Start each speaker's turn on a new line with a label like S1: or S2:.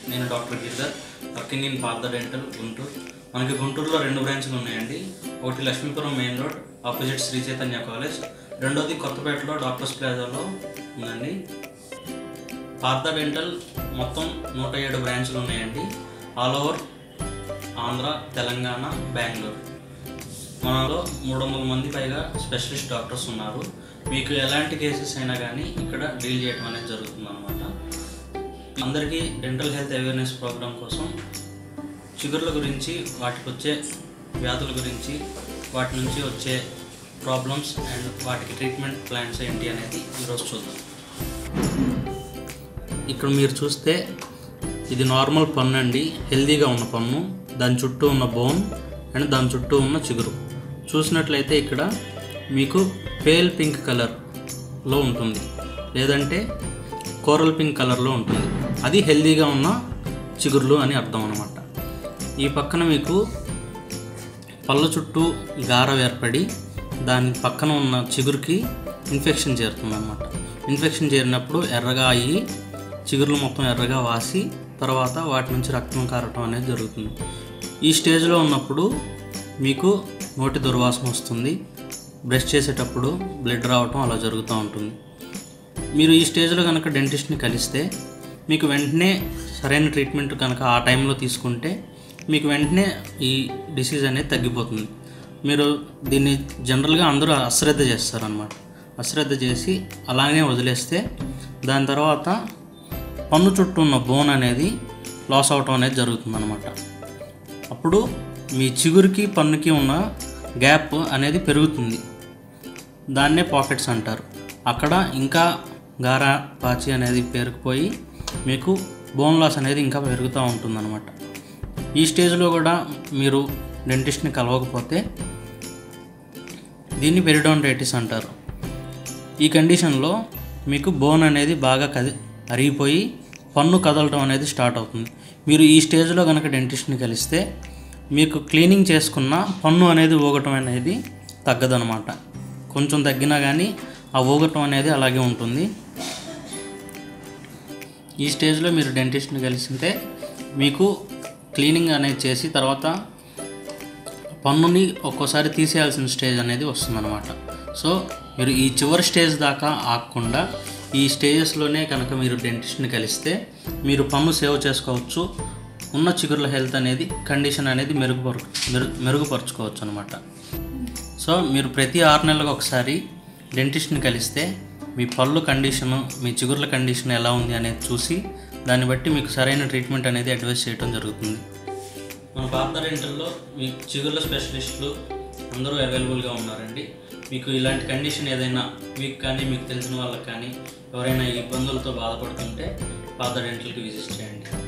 S1: నేను doctor Giridhar working in Partha dental Guntur మనకి గుంటూరులో రెండు బ్రాంచ్లు ఉన్నాయండి ఒకటి Lakshmipuram main road opposite Sri Chaitanya college రెండోది కొత్తపేటలో డాక్టర్స్ ప్లాజాలో ఉందండి పార్థ డెంటల్ మొత్తం నూట ఏడు బ్రాంచ్లు ఉన్నాయండి ఆల్ ఓవర్ ఆంధ్ర తెలంగాణ బెంగళూరు మనలో మూడు వందల మంది పైగా స్పెషలిస్ట్ డాక్టర్స్ ఉన్నారు మీకు ఎలాంటి కేసెస్ అయినా కానీ ఇక్కడ డీల్ చేయడం అనేది జరుగుతుంది అనమాట అందరికీ డెంటల్ హెల్త్ అవేర్నెస్ ప్రోగ్రామ్ కోసం చిగుర్ల గురించి వాటికి వచ్చే వ్యాధుల గురించి వాటి నుంచి వచ్చే ప్రాబ్లమ్స్ అండ్ వాటికి ట్రీట్మెంట్ ప్లాన్స్ ఏంటి అనేది ఈరోజు చూద్దాం ఇక్కడ మీరు చూస్తే ఇది నార్మల్ పన్ను అండి హెల్దీగా ఉన్న పన్ను దాని చుట్టూ ఉన్న బోన్ అండ్ దాని చుట్టూ ఉన్న చిగురు చూసినట్లయితే ఇక్కడ మీకు పేల్ పింక్ కలర్లో ఉంటుంది లేదంటే కోరల్ పింక్ కలర్లో ఉంటుంది అది హెల్దీగా ఉన్న చిగుర్లు అని అర్థం అనమాట ఈ పక్కన మీకు పళ్ళ చుట్టూ గారం ఏర్పడి దాని పక్కన ఉన్న చిగురుకి ఇన్ఫెక్షన్ చేరుతుంది అనమాట ఇన్ఫెక్షన్ చేరినప్పుడు ఎర్రగా అయ్యి చిగుర్లు మొత్తం ఎర్రగా వాసి తర్వాత వాటి నుంచి రక్తం కారటం అనేది జరుగుతుంది ఈ స్టేజ్లో ఉన్నప్పుడు మీకు నోటి దుర్వాసన వస్తుంది బ్రష్ చేసేటప్పుడు బ్లడ్ రావటం అలా జరుగుతూ ఉంటుంది మీరు ఈ స్టేజ్లో కనుక డెంటిస్ట్ని కలిస్తే మీకు వెంటనే సరైన ట్రీట్మెంట్ కనుక ఆ టైంలో తీసుకుంటే మీకు వెంటనే ఈ డిసీజ్ అనేది తగ్గిపోతుంది మీరు దీన్ని జనరల్గా అందరూ అశ్రద్ధ చేస్తారనమాట అశ్రద్ధ చేసి అలానే వదిలేస్తే దాని తర్వాత పన్ను చుట్టూ ఉన్న బోన్ అనేది లాస్ అవటం అనేది జరుగుతుందన్నమాట అప్పుడు మీ చిగురికి పన్నుకి ఉన్న గ్యాప్ అనేది పెరుగుతుంది దాన్నే పాకెట్స్ అంటారు అక్కడ ఇంకా గారా పాచి అనేది పేరుకుపోయి మీకు బోన్ లాస్ అనేది ఇంకా పెరుగుతూ ఉంటుందన్నమాట ఈ స్టేజ్లో కూడా మీరు డెంటిస్ట్ని కలవకపోతే దీన్ని పెరిడోంటైటిస్ అంటారు ఈ కండిషన్లో మీకు బోన్ అనేది బాగా కది అరిగిపోయి పన్ను కదలటం అనేది స్టార్ట్ అవుతుంది మీరు ఈ స్టేజ్లో కనుక డెంటిస్ట్ని కలిస్తే మీకు క్లీనింగ్ చేసుకున్న పన్ను అనేది ఊగటం అనేది తగ్గదనమాట కొంచెం తగ్గినా కానీ ఆ ఊగటం అనేది అలాగే ఉంటుంది ఈ స్టేజ్లో మీరు డెంటిస్ట్ని కలిసింటే మీకు క్లీనింగ్ అనేది చేసి తర్వాత పన్నుని ఒక్కోసారి తీసేయాల్సిన స్టేజ్ అనేది వస్తుందన్నమాట సో మీరు ఈ చివరి స్టేజ్ దాకా ఆగకుండా ఈ స్టేజెస్లోనే కనుక మీరు డెంటిస్ట్ని కలిస్తే మీరు పన్ను సేవ్ చేసుకోవచ్చు ఉన్న చిగుర్ల హెల్త్ అనేది కండిషన్ అనేది మెరుగుపరు మెరు మెరుగుపరుచుకోవచ్చు అనమాట సో మీరు ప్రతి ఆరు నెలలకు ఒకసారి డెంటిస్ట్ని కలిస్తే మీ పళ్ళు కండిషను మీ చిగుర్ల కండిషన్ ఎలా ఉంది అనేది చూసి దాన్ని బట్టి మీకు సరైన ట్రీట్మెంట్ అనేది అడ్వైస్ చేయడం జరుగుతుంది మన పాత రెంటల్లో మీ చిగుర్ల స్పెషలిస్టులు అందరూ అవైలబుల్గా ఉన్నారండి మీకు ఇలాంటి కండిషన్ ఏదైనా మీకు కానీ మీకు తెలిసిన వాళ్ళకి కానీ ఎవరైనా ఈ ఇబ్బందులతో బాధపడుతుంటే పాత రెంటల్కి విజిట్ చేయండి